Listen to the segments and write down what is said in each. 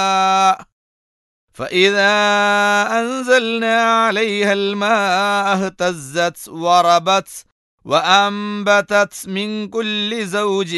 فإذا أنزلنا عليها الماء اهتزت وربت وأنبتت من كل زوج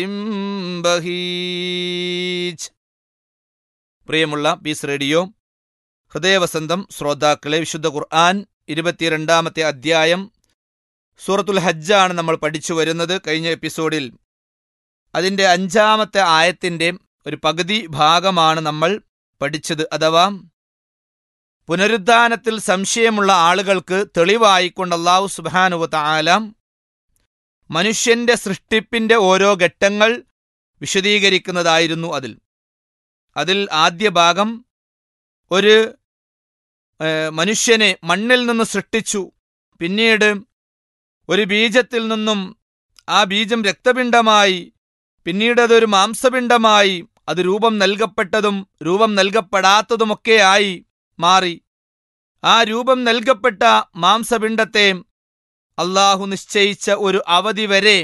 بهيج പ്രിയമുള്ള piece radio ഹൃദയവസന്തം ശ്രോതാക്കളെ വിശുദ്ധ ഖുർആൻ ഇരുപത്തിരണ്ടാമത്തെ അധ്യായം സൂറത്തുൽ ഹജ്ജാണ് നമ്മൾ പഠിച്ചു വരുന്നത് കഴിഞ്ഞ എപ്പിസോഡിൽ അതിൻ്റെ അഞ്ചാമത്തെ ആയത്തിൻ്റെ ഒരു പകുതി ഭാഗമാണ് നമ്മൾ പഠിച്ചത് അഥവാ പുനരുദ്ധാനത്തിൽ സംശയമുള്ള ആളുകൾക്ക് തെളിവായിക്കൊണ്ട് അള്ളാഹു സുബാനുവ താലാം മനുഷ്യന്റെ സൃഷ്ടിപ്പിന്റെ ഓരോ ഘട്ടങ്ങൾ വിശദീകരിക്കുന്നതായിരുന്നു അതിൽ അതിൽ ആദ്യ ഭാഗം ഒരു ഏഹ്, മനുഷ്യനെ മണ്ണിൽ നിന്ന് സൃഷ്ടിച്ചു പിന്നീട് ഒരു ബീജത്തിൽ നിന്നും ആ ബീജം രക്തപിണ്ഡമായി പിന്നീട് അതൊരു മാംസപിണ്ഡമായി അത് രൂപം നൽകപ്പെട്ടതും രൂപം നൽകപ്പെടാത്തതുമൊക്കെയായി മാറി ആ രൂപം നൽകപ്പെട്ട മാംസപിണ്ഡത്തെ അള്ളാഹു നിശ്ചയിച്ച ഒരു അവധി വരെ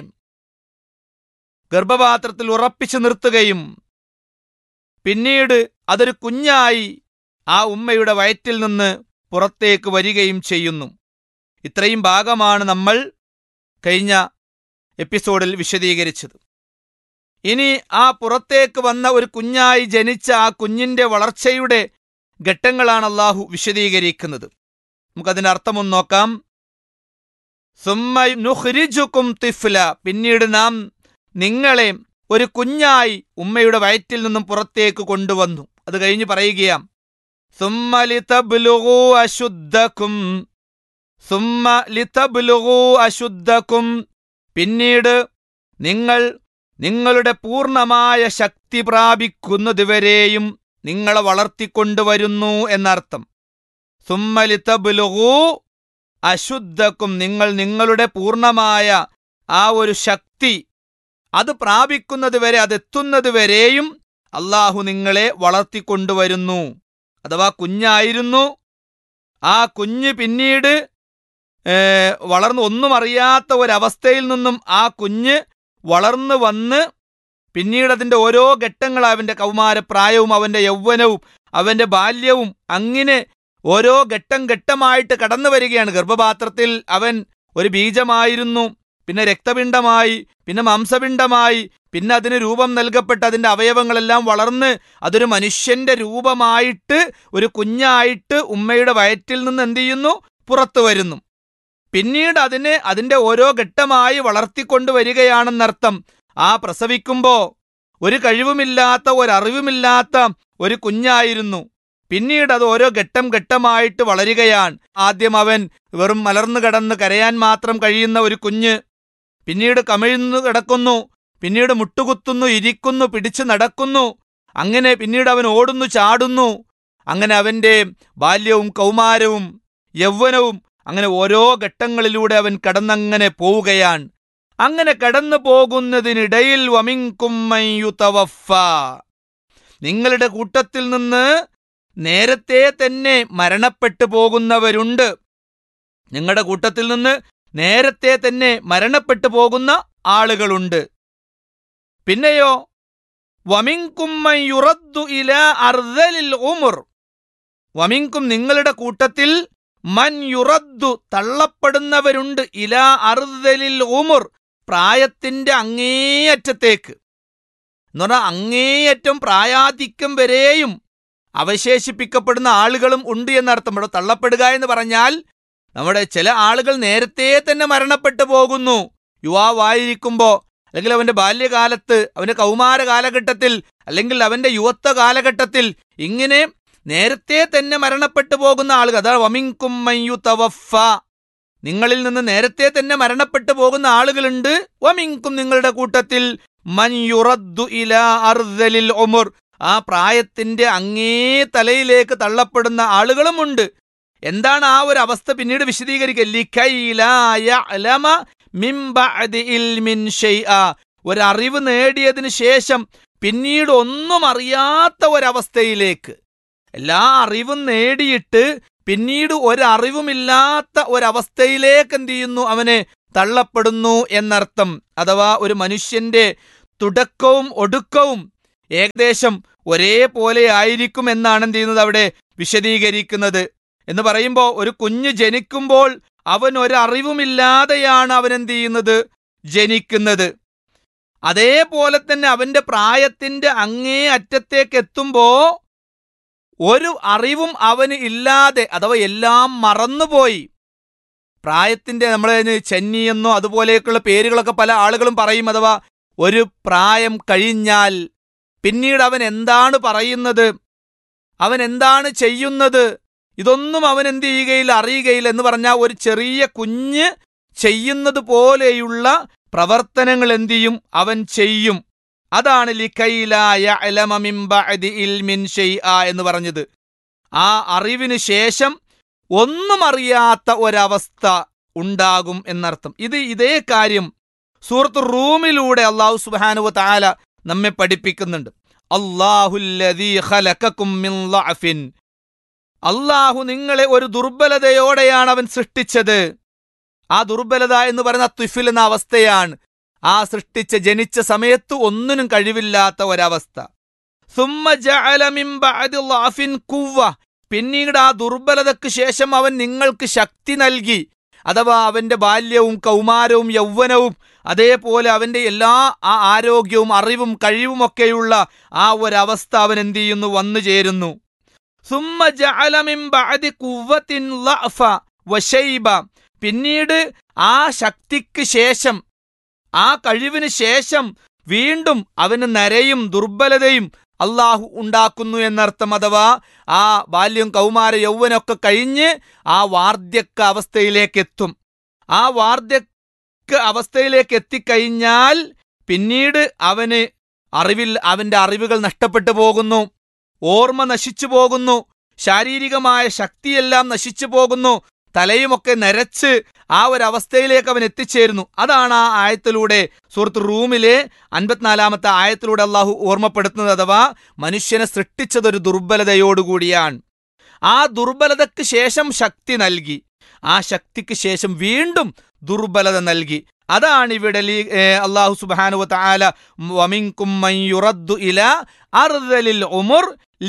ഗർഭപാത്രത്തിൽ ഉറപ്പിച്ചു നിർത്തുകയും പിന്നീട് അതൊരു കുഞ്ഞായി ആ ഉമ്മയുടെ വയറ്റിൽ നിന്ന് പുറത്തേക്ക് വരികയും ചെയ്യുന്നു ഇത്രയും ഭാഗമാണ് നമ്മൾ കഴിഞ്ഞ എപ്പിസോഡിൽ വിശദീകരിച്ചത് ഇനി ആ പുറത്തേക്ക് വന്ന ഒരു കുഞ്ഞായി ജനിച്ച ആ കുഞ്ഞിന്റെ വളർച്ചയുടെ ഘട്ടങ്ങളാണ് അള്ളാഹു വിശദീകരിക്കുന്നത് നമുക്കതിന്റെ അർത്ഥമൊന്ന് നോക്കാം സുമ്മ നുഹ്രിജുക്കും തിഫ്ല പിന്നീട് നാം നിങ്ങളെ ഒരു കുഞ്ഞായി ഉമ്മയുടെ വയറ്റിൽ നിന്നും പുറത്തേക്ക് കൊണ്ടുവന്നു അത് കഴിഞ്ഞ് പറയുകയാം സുമ്മ ലിതബ്ലുഗൂ അശുദ്ധക്കും സുമ്മ ലിതബ്ലുഗൂ അശുദ്ധക്കും പിന്നീട് നിങ്ങൾ നിങ്ങളുടെ പൂർണ്ണമായ ശക്തി പ്രാപിക്കുന്നതുവരെയും നിങ്ങളെ വളർത്തിക്കൊണ്ടുവരുന്നു എന്നർത്ഥം സുമ്മ ലിതബ്ലുഗൂ അശുദ്ധക്കും നിങ്ങൾ നിങ്ങളുടെ പൂർണ്ണമായ ആ ഒരു ശക്തി അത് പ്രാപിക്കുന്നത് വരെ അതെത്തുന്നത് വരെയും അള്ളാഹു നിങ്ങളെ വളർത്തിക്കൊണ്ടുവരുന്നു അഥവാ കുഞ്ഞായിരുന്നു ആ കുഞ്ഞ് പിന്നീട് ഏ, വളർന്ന് ഒന്നും അറിയാത്ത ഒരവസ്ഥയിൽ നിന്നും ആ കുഞ്ഞ് വളർന്നു വന്ന് പിന്നീട് അതിന്റെ ഓരോ ഘട്ടങ്ങൾ അവന്റെ കൗമാരപ്രായവും അവന്റെ യൗവനവും അവന്റെ ബാല്യവും അങ്ങനെ ഓരോ ഘട്ടം ഘട്ടമായിട്ട് കടന്നു വരികയാണ് ഗർഭപാത്രത്തിൽ അവൻ ഒരു ബീജമായിരുന്നു പിന്നെ രക്തപിണ്ഡമായി പിന്നെ മാംസപിണ്ഡമായി പിന്നെ അതിന് രൂപം നൽകപ്പെട്ട് അതിന്റെ അവയവങ്ങളെല്ലാം വളർന്ന് അതൊരു മനുഷ്യന്റെ രൂപമായിട്ട് ഒരു കുഞ്ഞായിട്ട് ഉമ്മയുടെ വയറ്റിൽ നിന്ന് എന്ത് ചെയ്യുന്നു പുറത്തു വരുന്നു പിന്നീട് അതിനെ അതിന്റെ ഓരോ ഘട്ടമായി വളർത്തിക്കൊണ്ടുവരികയാണെന്നർത്ഥം ആ പ്രസവിക്കുമ്പോ ഒരു കഴിവുമില്ലാത്ത ഒരറിവുമില്ലാത്ത ഒരു കുഞ്ഞായിരുന്നു പിന്നീട് അത് ഓരോ ഘട്ടം ഘട്ടമായിട്ട് വളരുകയാണ് ആദ്യം അവൻ വെറും മലർന്നു കിടന്ന് കരയാൻ മാത്രം കഴിയുന്ന ഒരു കുഞ്ഞ് പിന്നീട് കമിഴ്ന്നു കിടക്കുന്നു പിന്നീട് മുട്ടുകുത്തുന്നു ഇരിക്കുന്നു പിടിച്ചു നടക്കുന്നു അങ്ങനെ പിന്നീട് അവൻ ഓടുന്നു ചാടുന്നു അങ്ങനെ അവന്റെ ബാല്യവും കൗമാരവും യൗവനവും അങ്ങനെ ഓരോ ഘട്ടങ്ങളിലൂടെ അവൻ കടന്നങ്ങനെ പോവുകയാണ് അങ്ങനെ കടന്നു പോകുന്നതിനിടയിൽ വമിങ്കും മൻ യുതവഫ. നിങ്ങളുടെ കൂട്ടത്തിൽ നിന്ന് നേരത്തെ തന്നെ മരണപ്പെട്ടു പോകുന്നവരുണ്ട് നിങ്ങളുടെ കൂട്ടത്തിൽ നിന്ന് നേരത്തെ തന്നെ മരണപ്പെട്ടു പോകുന്ന ആളുകളുണ്ട് പിന്നെയോ വമിങ്കും മൻ യുറദ്ദു ഇലാ അർദലിൽ ഉമുർ വമിങ്കും നിങ്ങളുടെ കൂട്ടത്തിൽ മൻ യുറദ്ദു തള്ളപ്പെടുന്നവരുണ്ട് ഇലാ അർദലിൽ ഉമുർ പ്രായത്തിന്റെ അങ്ങേയറ്റത്തേക്ക് എന്ന് പറഞ്ഞാൽ അങ്ങേയറ്റം പ്രായാധിക്യം വരെയും അവശേഷിപ്പിക്കപ്പെടുന്ന ആളുകളും ഉണ്ട് എന്നർത്ഥം ഇവിടെ തള്ളപ്പെടുക എന്ന് പറഞ്ഞാൽ നമ്മുടെ ചില ആളുകൾ നേരത്തെ തന്നെ മരണപ്പെട്ടു പോകുന്നു യുവാവായിരിക്കുമ്പോ അല്ലെങ്കിൽ അവന്റെ ബാല്യകാലത്ത് അവന്റെ കൗമാര കാലഘട്ടത്തിൽ അല്ലെങ്കിൽ അവന്റെ യുവത്വ കാലഘട്ടത്തിൽ ഇങ്ങനെ നേരത്തെ തന്നെ മരണപ്പെട്ടു പോകുന്ന ആളുകൾ അതാണ് വമിങ്കും മയ്യുതവഫ നിങ്ങളിൽ നിന്ന് നേരത്തെ തന്നെ മരണപ്പെട്ടു പോകുന്ന ആളുകളുണ്ട് വമിങ്കും നിങ്ങളുടെ കൂട്ടത്തിൽ മൻ യുറദ്ദു ഇലാ അർദലിൽ ഉമുർ ആ പ്രായത്തിന്റെ അങ്ങേ തലയിലേക്ക് തള്ളപ്പെടുന്ന ആളുകളുമുണ്ട് എന്താണ് ആ ഒരു അവസ്ഥ പിന്നീട് വിശദീകരിക്കുക ലിക്കൈ ലാ യഅലമ മിൻ ബഅദി ഇൽമിൻ ഷൈഅ ഒരറിവ് നേടിയതിന് ശേഷം പിന്നീട് ഒന്നും അറിയാത്ത ഒരവസ്ഥയിലേക്ക് എല്ലാ അറിവും നേടിയിട്ട് പിന്നീട് ഒരറിവുമില്ലാത്ത ഒരവസ്ഥയിലേക്ക് എന്ത് ചെയ്യുന്നു അവനെ തള്ളപ്പെടുന്നു എന്നർത്ഥം അഥവാ ഒരു മനുഷ്യന്റെ തുടക്കവും ഒടുക്കവും ഏകദേശം ഒരേപോലെ ആയിരിക്കും എന്നാണ് എന്ത് ചെയ്യുന്നത് അവിടെ വിശദീകരിക്കുന്നത് എന്ന് പറയുമ്പോൾ ഒരു കുഞ്ഞ് ജനിക്കുമ്പോൾ അവൻ ഒരറിവുമില്ലാതെയാണ് അവൻ എന്ത് ചെയ്യുന്നത് ജനിക്കുന്നത് അതേപോലെ തന്നെ അവന്റെ പ്രായത്തിന്റെ അങ്ങേ അറ്റത്തേക്ക് എത്തുമ്പോ ഒരു അറിവും അവന് ഇല്ലാതെ അഥവാ എല്ലാം മറന്നുപോയി പ്രായത്തിന്റെ നമ്മൾ ചെന്നി എന്നോ അതുപോലെയൊക്കെയുള്ള പേരുകളൊക്കെ പല ആളുകളും പറയും അഥവാ ഒരു പ്രായം കഴിഞ്ഞാൽ പിന്നീട് അവൻ എന്താണ് പറയുന്നത് അവൻ എന്താണ് ചെയ്യുന്നത് ഇതൊന്നും അവൻ എന്ത് ചെയ്യുകയില്ല അറിയുകയില്ല എന്ന് പറഞ്ഞാൽ ഒരു ചെറിയ കുഞ്ഞ് ചെയ്യുന്നത് പോലെയുള്ള പ്രവർത്തനങ്ങൾ എന്ത് ചെയ്യും അവൻ ചെയ്യും അതാണ് ലിഖൈലായ എന്ന് പറഞ്ഞത് ആ അറിവിന് ശേഷം ഒന്നും അറിയാത്ത ഒരവസ്ഥ ഉണ്ടാകും എന്നർത്ഥം ഇത് ഇതേ കാര്യം സൂറത്ത് റൂമിലൂടെ അള്ളാഹു സുബാനുവ താല നമ്മെ പഠിപ്പിക്കുന്നുണ്ട് അള്ളാഹുല്ലദീ ഖലഖക്കും മിൻ ളഅഫിൻ അള്ളാഹു നിങ്ങളെ ഒരു ദുർബലതയോടെയാണ് അവൻ സൃഷ്ടിച്ചത് ആ ദുർബലത എന്ന് പറയുന്ന തുഫിൽ എന്ന അവസ്ഥയാണ് ആ സൃഷ്ടിച്ച ജനിച്ച സമയത്ത് ഒന്നിനും കഴിവില്ലാത്ത ഒരവസ്ഥ സുമ്മ ജഅല മിൻ ബഅദി ളഅഫിൻ ഖുവ്വ പിന്നീട് ആ ദുർബലതയ്ക്ക് ശേഷം അവൻ നിങ്ങൾക്ക് ശക്തി നൽകി അഥവാ അവന്റെ ബാല്യവും കൗമാരവും യൗവനവും അതേപോലെ അവന്റെ എല്ലാ ആ ആരോഗ്യവും അറിവും കഴിവുമൊക്കെയുള്ള ആ ഒരവസ്ഥ അവൻ എന്ത് ചെയ്യുന്നു വന്നു ചേരുന്നു സുമ്മ ജഅല മിൻ ബഅദി ഖുവ്വത്തിൻ ളഅഫ വശൈബ പിന്നീട് ആ ശക്തിക്ക് ശേഷം ആ കഴിവിന് ശേഷം വീണ്ടും അവന് നരയും ദുർബലതയും അള്ളാഹു ഉണ്ടാക്കുന്നു എന്നർത്ഥം അഥവാ ആ ബാല്യം കൗമാര യൗവനമൊക്കെ കഴിഞ്ഞ് ആ വാർദ്ധക്യ അവസ്ഥയിലേക്ക് എത്തും ആ വാർദ്ധക്യ അവസ്ഥയിലേക്ക് എത്തിക്കഴിഞ്ഞാൽ പിന്നീട് അവന് അറിവിൽ അവന്റെ അറിവുകൾ നഷ്ടപ്പെട്ടു പോകുന്നു ഓർമ്മ നശിച്ചു പോകുന്നു ശാരീരികമായ ശക്തിയെല്ലാം നശിച്ചു പോകുന്നു തലയുമൊക്കെ നരച്ച് ആ ഒരു അവസ്ഥയിലേക്ക് അവൻ എത്തിച്ചേരുന്നു അതാണ് ആ ആയത്തിലൂടെ സുഹൃത്ത് റൂമിലെ അൻപത്തിനാലാമത്തെ ആയത്തിലൂടെ അള്ളാഹു ഓർമ്മപ്പെടുത്തുന്നത് അഥവാ മനുഷ്യനെ സൃഷ്ടിച്ചതൊരു ദുർബലതയോടുകൂടിയാണ് ആ ദുർബലതയ്ക്ക് ശേഷം ശക്തി നൽകി ആ ശക്തിക്ക് ശേഷം വീണ്ടും ദുർബലത നൽകി അതാണ് ഇവിടെ ലീ- ഏ, അള്ളാഹു സുബാനു താല വമിൻകും മൻ യുറദ്ദു ഇല അർദലിൽ ഉമുർ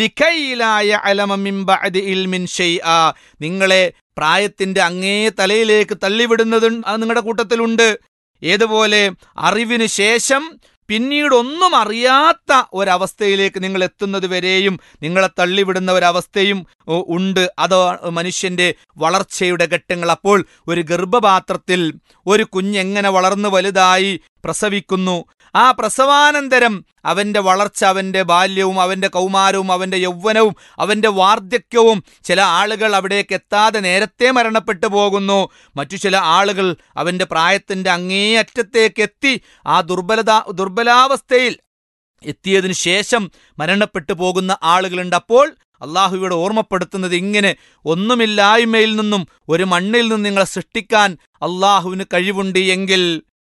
ലിഖൈലായ അലമ മിൻ ബഅദി ഇൽമിൻ ഷൈആ നിങ്ങളെ പ്രായത്തിന്റെ അങ്ങേ തലയിലേക്ക് തള്ളിവിടുന്നത് അത് നിങ്ങളുടെ കൂട്ടത്തിലുണ്ട് ഏതുപോലെ അറിവിന് ശേഷം പിന്നീട് ഒന്നും അറിയാത്ത ഒരവസ്ഥയിലേക്ക് നിങ്ങൾ എത്തുന്നത് വരെയും നിങ്ങളെ തള്ളിവിടുന്ന ഒരവസ്ഥയും ഓ, ഉണ്ട് അത് മനുഷ്യന്റെ വളർച്ചയുടെ ഘട്ടങ്ങൾ അപ്പോൾ ഒരു ഗർഭപാത്രത്തിൽ ഒരു കുഞ്ഞെങ്ങനെ വളർന്നു വലുതായി പ്രസവിക്കുന്നു ആ പ്രസവാനന്തരം അവന്റെ വളർച്ച അവന്റെ ബാല്യവും അവന്റെ കൗമാരവും അവന്റെ യൗവനവും അവന്റെ വാർദ്ധക്യവും ചില ആളുകൾ അവിടേക്ക് എത്താതെ നേരത്തെ മരണപ്പെട്ടു പോകുന്നു മറ്റു ചില ആളുകൾ അവന്റെ പ്രായത്തിന്റെ അങ്ങേ അറ്റത്തേക്ക് എത്തി ആ ദുർബലത ദുർബലാവസ്ഥയിൽ എത്തിയതിനു ശേഷം മരണപ്പെട്ടു പോകുന്ന ആളുകളുണ്ട് അപ്പോൾ അള്ളാഹു ഇവിടെ ഓർമ്മപ്പെടുത്തുന്നത് ഇങ്ങനെ ഒന്നുമില്ലായ്മയിൽ നിന്നും ഒരു മണ്ണിൽ നിന്ന് നിങ്ങളെ സൃഷ്ടിക്കാൻ അള്ളാഹുവിന് കഴിവുണ്ട് എങ്കിൽ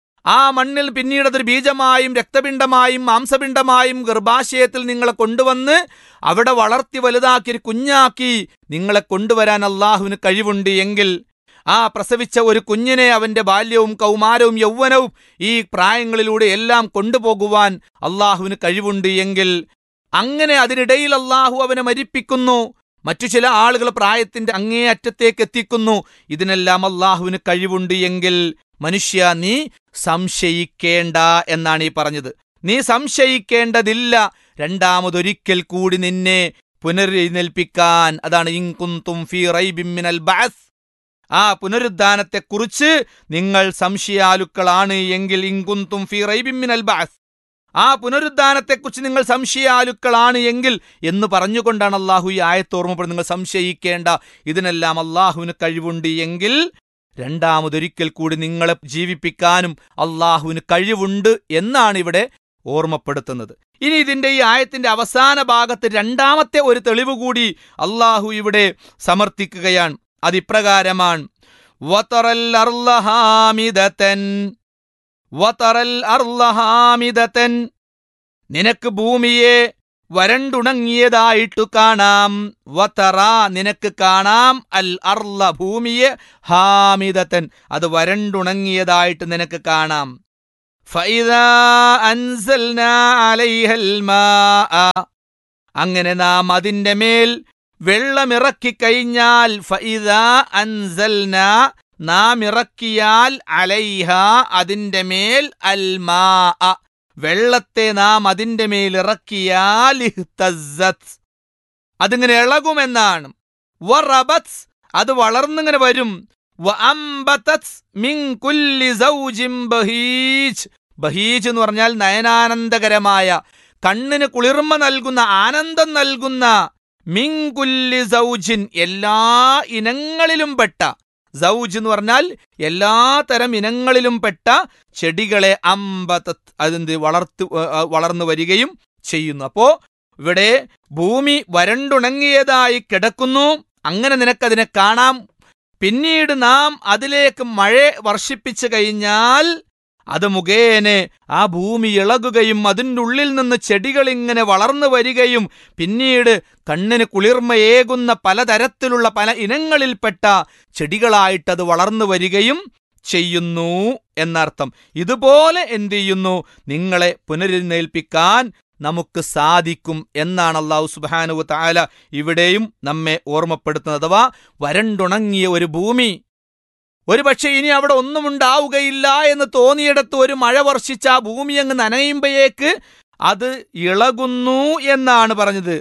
ആ മണ്ണിൽ പിന്നീട് അതൊരു ബീജമായും രക്തപിണ്ഡമായും മാംസപിണ്ഡമായും ഗർഭാശയത്തിൽ നിങ്ങളെ കൊണ്ടുവന്ന് അവിടെ വളർത്തി വലുതാക്കി ഒരു കുഞ്ഞാക്കി നിങ്ങളെ കൊണ്ടുവരാൻ അള്ളാഹുവിന് കഴിവുണ്ട് എങ്കിൽ ആ പ്രസവിച്ച ഒരു കുഞ്ഞിനെ അവന്റെ ബാല്യവും കൗമാരവും യൗവനവും ഈ പ്രായങ്ങളിലൂടെ എല്ലാം കൊണ്ടുപോകുവാൻ അള്ളാഹുവിന് കഴിവുണ്ട് എങ്കിൽ അങ്ങനെ അതിനിടയിൽ അള്ളാഹു അവനെ മരിപ്പിക്കുന്നു മറ്റു ചില ആളുകൾ പ്രായത്തിന്റെ അങ്ങേ അറ്റത്തേക്ക് എത്തിക്കുന്നു ഇതിനെല്ലാം അള്ളാഹുവിന് കഴിവുണ്ട് എങ്കിൽ മനുഷ്യ നീ സംശയിക്കേണ്ട എന്നാണ് ഈ പറഞ്ഞത് നീ സംശയിക്കേണ്ടതില്ല രണ്ടാമതൊരിക്കൽ കൂടി നിന്നെ പുനരെഴുന്നേൽപ്പിക്കാൻ അതാണ് ഇൻകുന്തും ഫീ റൈബിൻ മിനൽ ബഅസ് ആ പുനരുദ്ധാനത്തെക്കുറിച്ച് നിങ്ങൾ സംശയാലുക്കളാണ് എങ്കിൽ ഇൻകുന്തും ഫീ റൈബിൻ മിനൽ ബഅസ് ആ പുനരുദ്ധാനത്തെക്കുറിച്ച് നിങ്ങൾ സംശയാലുക്കളാണ് എങ്കിൽ എന്ന് പറഞ്ഞുകൊണ്ടാണ് അള്ളാഹു ഈ ആയത്ത് ഓർമ്മപ്പെടുന്നത് നിങ്ങൾ സംശയിക്കേണ്ട ഇതിനെല്ലാം അള്ളാഹുവിന് കഴിവുണ്ട് എങ്കിൽ രണ്ടാമതൊരിക്കൽ കൂടി നിങ്ങളെ ജീവിപ്പിക്കാനും അള്ളാഹുവിന് കഴിവുണ്ട് എന്നാണ് ഇവിടെ ഓർമ്മപ്പെടുത്തുന്നത് ഇനി ഇതിന്റെ ഈ ആയത്തിന്റെ അവസാന ഭാഗത്ത് രണ്ടാമത്തെ ഒരു തെളിവ് കൂടി അള്ളാഹു ഇവിടെ സമർത്ഥിക്കുകയാണ് അതിപ്രകാരമാണ് വതറൽ അർള ഹാമിദതൻ വതറൽ അർള ഹാമിദതൻ നിനക്ക് ഭൂമിയെ വരണ്ടുണങ്ങിയതായിട്ടു കാണാം വതറ നിനക്ക് കാണാം അൽ അർള ഭൂമിയെ ഹാമിദത്തൻ അത് വരണ്ടുണങ്ങിയതായിട്ട് നിനക്ക് കാണാം ഫൈദാ അൻസൽനാ അലൈഹൽ മാഅ. അങ്ങനെ നാം അതിന്റെ മേൽ വെള്ളമിറക്കി കഴിഞ്ഞാൽ ഫൈദാ അൻസൽന നാം ഇറക്കിയാൽ അലൈഹ അതിന്റെ മേൽ അൽ മാഅ. വെള്ളത്തെ നാം അതിന്റെ മേൽ ഇറക്കിയാൽ ഇഹ്തസ്സത്ത്. അതിങ്ങനെ ഇളകുമെന്നാണ് വറബത്ത് അത് വളർന്നിങ്ങനെ വരും വഅംബതത് മിൻ കുല്ലി സൗജിൻ ബഹീജ് ബഹീജ് എന്ന് പറഞ്ഞാൽ നയനാനന്ദകരമായ കണ്ണിന് കുളിർമ നൽകുന്ന ആനന്ദം നൽകുന്ന മിൻ കുല്ലി സൗജിൻ എല്ലാ ഇനങ്ങളിലും പെട്ട സൗജ് എന്ന് പറഞ്ഞാൽ എല്ലാ തരം ഇനങ്ങളിലും പെട്ട ചെടികളെ അമ്പതത്ത് അതെന്ത് വളർത്തു ഏ, വളർന്നു വരികയും ചെയ്യുന്നു അപ്പോ ഇവിടെ ഭൂമി വരണ്ടുണങ്ങിയതായി കിടക്കുന്നു അങ്ങനെ നിനക്കതിനെ കാണാം പിന്നീട് നാം അതിലേക്ക് മഴ വർഷിപ്പിച്ചു കഴിഞ്ഞാൽ അത് മുഖേന ആ ഭൂമി ഇളകുകയും അതിൻ്റെ ഉള്ളിൽ നിന്ന് ചെടികൾ ഇങ്ങനെ വളർന്നു വരികയും പിന്നീട് കണ്ണിന് കുളിർമയേകുന്ന പലതരത്തിലുള്ള പല ഇനങ്ങളിൽപ്പെട്ട ചെടികളായിട്ടത് വളർന്നു വരികയും ചെയ്യുന്നു എന്നർത്ഥം ഇതുപോലെ എന്ത് ചെയ്യുന്നു നിങ്ങളെ പുനരുന്നേൽപ്പിക്കാൻ നമുക്ക് സാധിക്കും എന്നാണ് അള്ളാഹു സുബാനുവ താല ഇവിടെയും നമ്മെ ഓർമ്മപ്പെടുത്തുന്നത് അഥവാ വരണ്ടുണങ്ങിയ ഒരു ഭൂമി ഒരു പക്ഷേ ഇനി അവിടെ ഒന്നും ഉണ്ടാവുകയില്ല എന്ന് തോന്നിയിടത്ത് ഒരു മഴ വർഷിച്ച ആ ഭൂമി അങ്ങ് നനയുമ്പോഴേക്ക് അത് ഇളകുന്നു എന്നാണ് പറഞ്ഞത്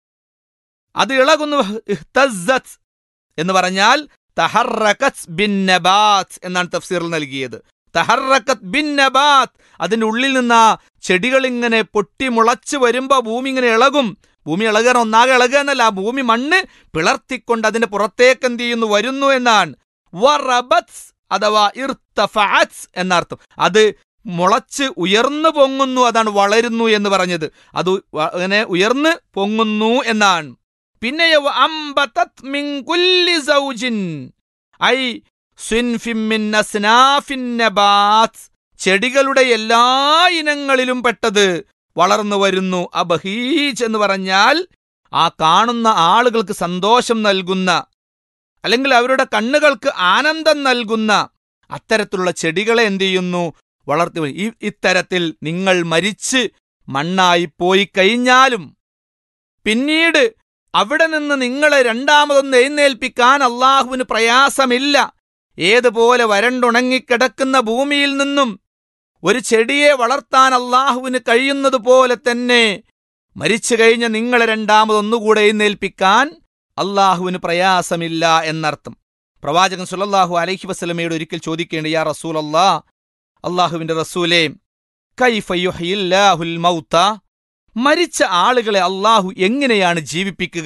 അത് ഇളകുന്നു ഇഹ്തസ്സത്ത് എന്ന് പറഞ്ഞാൽ തഹറക്കത്ത് ബിൻ നബാത്ത് എന്നാണ് തഫ്സീറിൽ നൽകിയത് തഹറക്കത്ത് ബിൻ നബാത്ത് അതിന്റെ ഉള്ളിൽ നിന്ന് ആ ചെടികൾ ഇങ്ങനെ പൊട്ടി മുളച്ച് വരുമ്പോ ഭൂമി ഇങ്ങനെ ഇളകും ഭൂമി ഇളകാൻ ഒന്നാകെ ഇളകുക എന്നല്ല ആ ഭൂമി മണ്ണ് പിളർത്തിക്കൊണ്ട് അതിന്റെ പുറത്തേക്ക് എന്ത് ചെയ്യുന്നു വരുന്നു എന്നാണ് വറബത്ത് അഥവാ ഇർത്തഫഅത്ത് എന്നർത്ഥം അത് മുളച്ച് ഉയർന്നു പൊങ്ങുന്നു അതാണ് വളരുന്നു എന്ന് പറഞ്ഞത് അത് വ- അങ്ങനെ ഉയർന്ന് പൊങ്ങുന്നു എന്നാണ് പിന്നെ അമ്പതത് മിൻ കുല്ലി സൗജിൻ ഐ സ്വിൻഫിൻ മിൻ അസ്നാഫിൻ നബാത്ത് ചെടികളുടെ എല്ലാ ഇനങ്ങളിലും പെട്ടത് വളർന്നു വരുന്നു അബഹീജ് എന്ന് പറഞ്ഞാൽ ആ കാണുന്ന ആളുകൾക്ക് സന്തോഷം നൽകുന്ന അല്ലെങ്കിൽ അവരുടെ കണ്ണുകൾക്ക് ആനന്ദം നൽകുന്ന അത്തരത്തിലുള്ള ചെടികളെ എന്ത് ചെയ്യുന്നു വളർത്തി വരും. ഈ ഇത്തരത്തിൽ നിങ്ങൾ മരിച്ച് മണ്ണായി പോയി കഴിഞ്ഞാലും പിന്നീട് അവിടെ നിന്ന് നിങ്ങളെ രണ്ടാമതൊന്ന് എഴുന്നേൽപ്പിക്കാൻ അള്ളാഹുവിന് പ്രയാസമില്ല ഏതുപോലെ വരണ്ടുണങ്ങിക്കിടക്കുന്ന ഭൂമിയിൽ നിന്നും ഒരു ചെടിയെ വളർത്താൻ അള്ളാഹുവിന് കഴിയുന്നത് പോലെ തന്നെ മരിച്ചു കഴിഞ്ഞ നിങ്ങളെ രണ്ടാമതൊന്നുകൂടെ എഴുന്നേൽപ്പിക്കാൻ അള്ളാഹുവിന് പ്രയാസമില്ല എന്നർത്ഥം പ്രവാചകൻ സുല്ലല്ലാഹു അലൈഹി വസല്ലമയോട് ഒരിക്കൽ ചോദിക്കേണ്ട യാ റസൂൽ അല്ലാ അള്ളാഹുവിന്റെ റസൂലെ കൈഫ യുഹ്യില്ലാഹുൽ മൗത്ത മരിച്ച ആളുകളെ അള്ളാഹു എങ്ങനെയാണ് ജീവിപ്പിക്കുക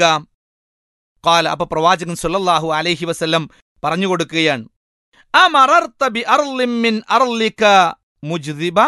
കാല അപ്പൊ പ്രവാചകൻ സുല്ലല്ലാഹു അലൈഹി വസല്ലം പറഞ്ഞു കൊടുക്കുകയാണ് അമറർത ബി അർളിൻ മിൻ അർളിക മുജ്ദിബ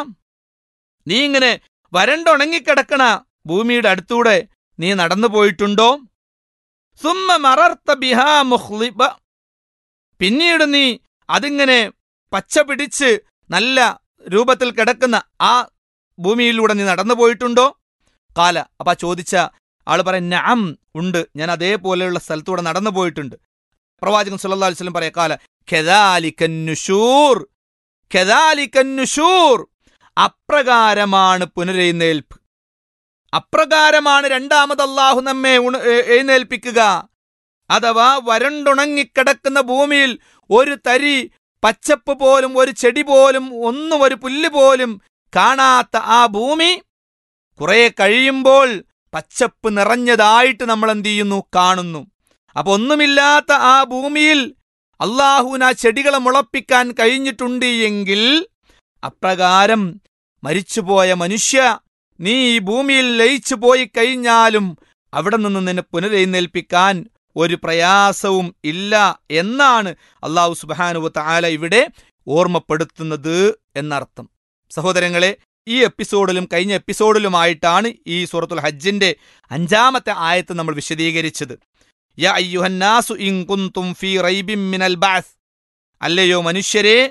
നീ ഇങ്ങനെ വരണ്ടുണങ്ങിക്കിടക്കണ ഭൂമിയുടെ അടുത്തൂടെ നീ നടന്നു പോയിട്ടുണ്ടോ സുമ്മ മറർത്ത ബിഹാ മുഹ്ലിബ പിന്നീട് നീ അതിങ്ങനെ പച്ച പിടിച്ച് നല്ല രൂപത്തിൽ കിടക്കുന്ന ആ ഭൂമിയിലൂടെ നീ നടന്നു പോയിട്ടുണ്ടോ കാല അപ്പൊ ആ ചോദിച്ച ആള് പറയും നഅം ഉണ്ട് ഞാൻ അതേപോലെയുള്ള സ്ഥലത്തൂടെ നടന്നു പോയിട്ടുണ്ട് പ്രവാചകൻ സല്ലല്ലാഹു അലൈഹി വസല്ലം പറയാ കാല ഖദാലിക്കൻ നുശൂർ ഖദാലിക്കൻ നുശൂർ അപ്രകാരമാണ് പുനരെഴുന്നേൽപ്പ് അപ്രകാരമാണ് രണ്ടാമത് അള്ളാഹു നമ്മെ ഉണ- എ- എഴുന്നേൽപ്പിക്കുക അഥവാ വരണ്ടുണങ്ങിക്കിടക്കുന്ന ഭൂമിയിൽ ഒരു തരി പച്ചപ്പ് പോലും ഒരു ചെടി പോലും ഒന്നും ഒരു പുല്ല് പോലും കാണാത്ത ആ ഭൂമി കുറെ കഴിയുമ്പോൾ പച്ചപ്പ് നിറഞ്ഞതായിട്ട് നമ്മൾ എന്ത് ചെയ്യുന്നു കാണുന്നു അപ്പൊ ഒന്നുമില്ലാത്ത ആ ഭൂമിയിൽ അള്ളാഹുവിന് ആ ചെടികളെ മുളപ്പിക്കാൻ കഴിഞ്ഞിട്ടുണ്ട് എങ്കിൽ അപ്രകാരം മരിച്ചുപോയ മനുഷ്യ നീ ഈ ഭൂമിയിൽ ലയിച്ചു പോയി കഴിഞ്ഞാലും അവിടെ നിന്ന് നിന്നെ പുനരെഴുന്നേൽപ്പിക്കാൻ ഒരു പ്രയാസവും ഇല്ല എന്നാണ് അള്ളാഹു സുബാനുവ താല ഇവിടെ ഓർമ്മപ്പെടുത്തുന്നത് എന്നർത്ഥം സഹോദരങ്ങളെ ഈ എപ്പിസോഡിലും കഴിഞ്ഞ എപ്പിസോഡിലുമായിട്ടാണ് ഈ സൂറത്തുൽ ഹജ്ജിന്റെ അഞ്ചാമത്തെ ആയത്ത് നമ്മൾ വിശദീകരിച്ചത് യാ അയ്യുഹന്നാസു ഇൻ കുന്തും ഫീ റൈബിൻ മിനൽ ബഅസ് അല്ലയോ മനുഷ്യരെ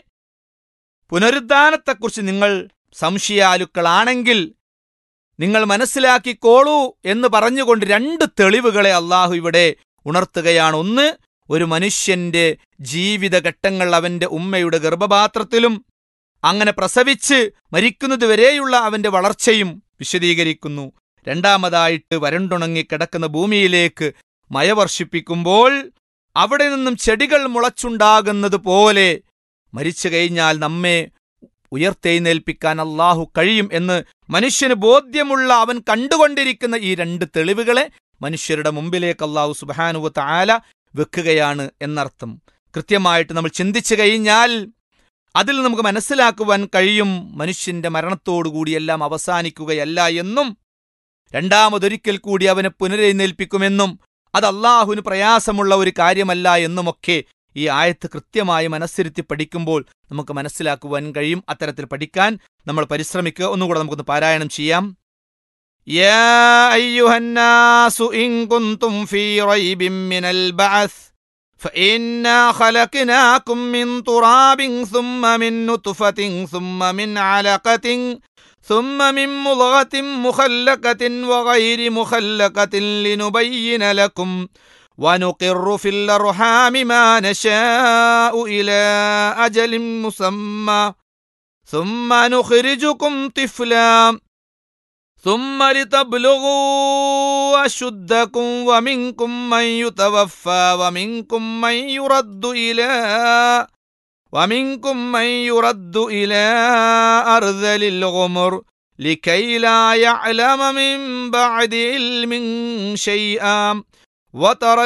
പുനരുദ്ധാനത്തെക്കുറിച്ച് നിങ്ങൾ സംശയാലുക്കളാണെങ്കിൽ നിങ്ങൾ മനസ്സിലാക്കിക്കോളൂ എന്ന് പറഞ്ഞുകൊണ്ട് രണ്ട് തെളിവുകളെ അള്ളാഹു ഇവിടെ ഉണർത്തുകയാണ് ഒന്ന് ഒരു മനുഷ്യന്റെ ജീവിതഘട്ടങ്ങൾ അവന്റെ ഉമ്മയുടെ ഗർഭപാത്രത്തിലും അങ്ങനെ പ്രസവിച്ച് മരിക്കുന്നതുവരെയുള്ള അവന്റെ വളർച്ചയും വിശദീകരിക്കുന്നു രണ്ടാമതായിട്ട് വരണ്ടുണങ്ങി കിടക്കുന്ന ഭൂമിയിലേക്ക് മഴ വർഷിപ്പിക്കുമ്പോൾ അവിടെ നിന്നും ചെടികൾ മുളച്ചുണ്ടാകുന്നത് പോലെ മരിച്ചു കഴിഞ്ഞാൽ നമ്മെ ഉയർത്തെഴുന്നേൽപ്പിക്കാൻ അള്ളാഹു കഴിയും എന്ന് മനുഷ്യന് ബോധ്യമുള്ള അവൻ കണ്ടുകൊണ്ടിരിക്കുന്ന ഈ രണ്ട് തെളിവുകളെ മനുഷ്യരുടെ മുമ്പിലേക്ക് അള്ളാഹു സുബാനുവ താല വെക്കുകയാണ് എന്നർത്ഥം കൃത്യമായിട്ട് നമ്മൾ ചിന്തിച്ചു കഴിഞ്ഞാൽ അതിൽ നമുക്ക് മനസ്സിലാക്കുവാൻ കഴിയും മനുഷ്യന്റെ മരണത്തോടുകൂടി എല്ലാം അവസാനിക്കുകയല്ല എന്നും രണ്ടാമതൊരിക്കൽ കൂടി അവനെ പുനരെഴുന്നേൽപ്പിക്കുമെന്നും അത് അള്ളാഹുവിന് പ്രയാസമുള്ള ഒരു കാര്യമല്ല എന്നുമൊക്കെ ഈ ആയത്ത് കൃത്യമായി മനസ്സിരുത്തി പഠിക്കുമ്പോൾ നമുക്ക് മനസ്സിലാക്കുവാൻ കഴിയും അത്തരത്തിൽ പഠിക്കാൻ നമ്മൾ പരിശ്രമിക്കുക ഒന്നുകൂടെ നമുക്കൊന്ന് പാരായണം ചെയ്യാം يا أيها الناس إن كنتم في ريب من البعث فإنا خلقناكم من تراب ثم من نطفة ثم من علقة ثم من مضغة مخلقة وغير مخلقة لنبين لكم ونقر في الأرحام ما نشاء إلى أجل مسمى ثم نخرجكم طفلا ثم لتبلغوا أشدكم ومنكم من يتوفى ومنكم من يرد إلى ومنكم من يرد إلى أرذل الغمر لكي لا يعلم من بعد علم شيئا وترى